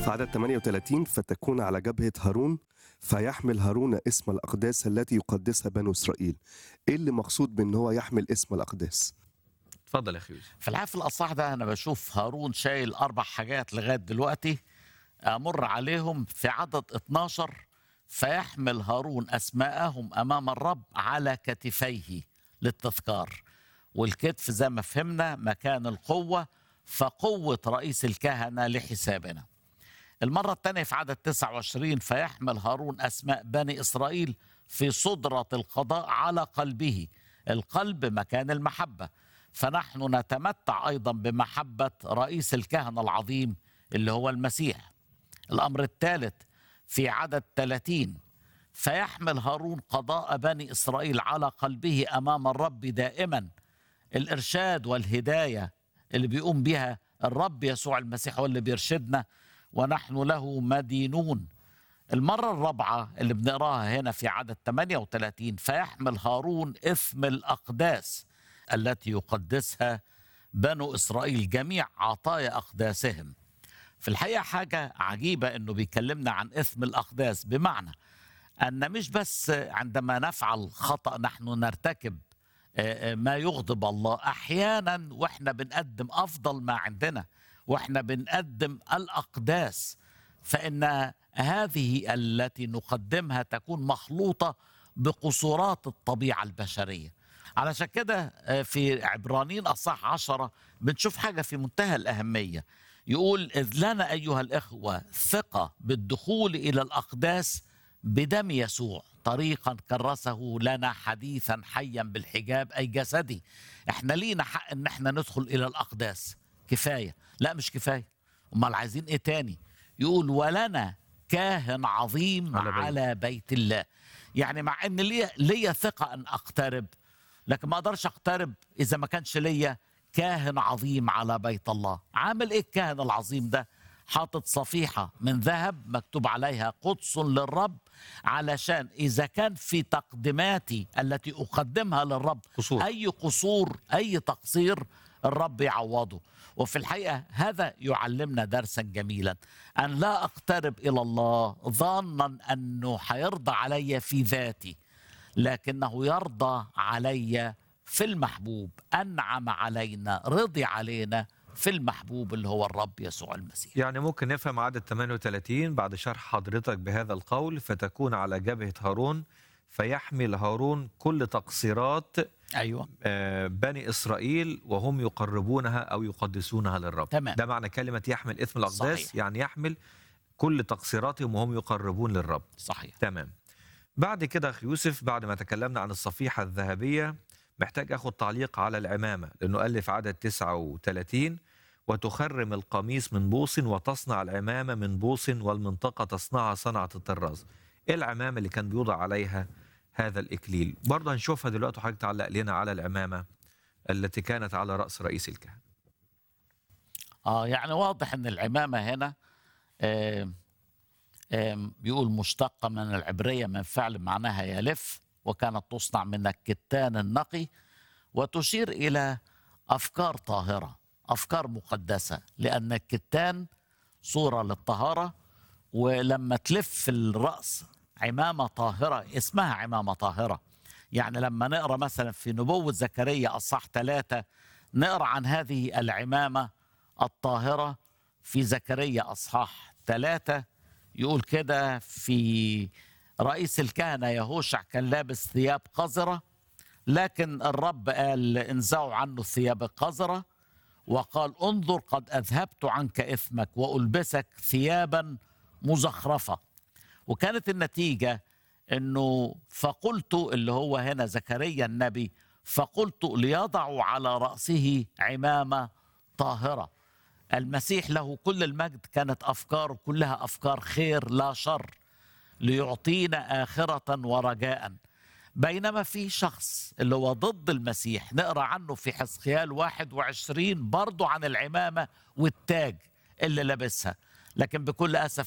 في عدد 38 فتكون على جبهة هارون فيحمل هارون اسم الأقداس التي يقدسها بنو إسرائيل إيه اللي مقصود بأن هو يحمل اسم الأقداس اتفضل يا اخي يوسف في الحقيقه في الاصح ده انا بشوف هارون شايل اربع حاجات لغايه دلوقتي امر عليهم في عدد 12 فيحمل هارون اسماءهم امام الرب على كتفيه للتذكار والكتف زي ما فهمنا مكان القوه فقوه رئيس الكهنه لحسابنا المرة الثانية في عدد 29 فيحمل هارون أسماء بني إسرائيل في صدرة القضاء على قلبه القلب مكان المحبة فنحن نتمتع أيضا بمحبة رئيس الكهنة العظيم اللي هو المسيح الأمر الثالث في عدد 30 فيحمل هارون قضاء بني إسرائيل على قلبه أمام الرب دائما الإرشاد والهداية اللي بيقوم بها الرب يسوع المسيح هو اللي بيرشدنا ونحن له مدينون المرة الرابعة اللي بنقراها هنا في عدد 38 فيحمل هارون إثم الأقداس التي يقدسها بنو إسرائيل جميع عطايا أقداسهم في الحقيقة حاجة عجيبة أنه بيكلمنا عن إثم الأقداس بمعنى أن مش بس عندما نفعل خطأ نحن نرتكب ما يغضب الله أحيانا وإحنا بنقدم أفضل ما عندنا وإحنا بنقدم الأقداس فإن هذه التي نقدمها تكون مخلوطة بقصورات الطبيعة البشرية علشان كده في عبرانيين أصح عشرة بنشوف حاجة في منتهى الأهمية يقول إذ لنا أيها الإخوة ثقة بالدخول إلى الأقداس بدم يسوع طريقا كرسه لنا حديثا حيا بالحجاب أي جسدي احنا لينا حق ان احنا ندخل إلى الأقداس كفاية لا مش كفاية امال عايزين ايه تاني يقول ولنا كاهن عظيم على على بيت. بيت, بيت الله يعني مع ان ليا ليا ثقة ان اقترب لكن ما اقدرش اقترب اذا ما كانش ليا كاهن عظيم على بيت الله عامل ايه الكاهن العظيم ده حاطط صفيحة من ذهب مكتوب عليها قدس للرب علشان إذا كان في تقدماتي التي أقدمها للرب قصور. أي قصور أي تقصير الرب يعوضه وفي الحقيقة هذا يعلمنا درسا جميلا أن لا أقترب إلى الله ظانا أنه حيرضى علي في ذاتي لكنه يرضى علي في المحبوب أنعم علينا رضي علينا في المحبوب اللي هو الرب يسوع المسيح يعني ممكن نفهم عدد 38 بعد شرح حضرتك بهذا القول فتكون على جبهة هارون فيحمل هارون كل تقصيرات أيوة آه، بني إسرائيل وهم يقربونها أو يقدسونها للرب تمام. ده معنى كلمة يحمل إثم الأقداس صحيح. يعني يحمل كل تقصيراتهم وهم يقربون للرب صحيح تمام بعد كده أخي يوسف بعد ما تكلمنا عن الصفيحة الذهبية محتاج أخذ تعليق على العمامة لأنه قال لي في عدد 39 وتخرم القميص من بوص وتصنع العمامة من بوص والمنطقة تصنعها صنعة الطراز إيه العمامة اللي كان بيوضع عليها هذا الإكليل برضه هنشوفها دلوقتي وحضرتك تعلق لنا على العمامة التي كانت على رأس رئيس الكهنة اه يعني واضح ان العمامه هنا آم، آم، بيقول مشتقه من العبريه من فعل معناها يلف وكانت تصنع من الكتان النقي وتشير الى افكار طاهره افكار مقدسه لان الكتان صوره للطهاره ولما تلف الراس عمامه طاهره اسمها عمامه طاهره يعني لما نقرا مثلا في نبوه زكريا اصح ثلاثه نقرا عن هذه العمامه الطاهره في زكريا اصحاح ثلاثه يقول كده في رئيس الكهنه يهوشع كان لابس ثياب قذره لكن الرب قال انزعوا عنه الثياب القذره وقال انظر قد اذهبت عنك اثمك والبسك ثيابا مزخرفه وكانت النتيجه انه فقلت اللي هو هنا زكريا النبي فقلت ليضعوا على راسه عمامه طاهره المسيح له كل المجد كانت افكاره كلها افكار خير لا شر ليعطينا اخره ورجاء بينما في شخص اللي هو ضد المسيح نقرا عنه في حزقيال 21 برضه عن العمامه والتاج اللي لابسها لكن بكل اسف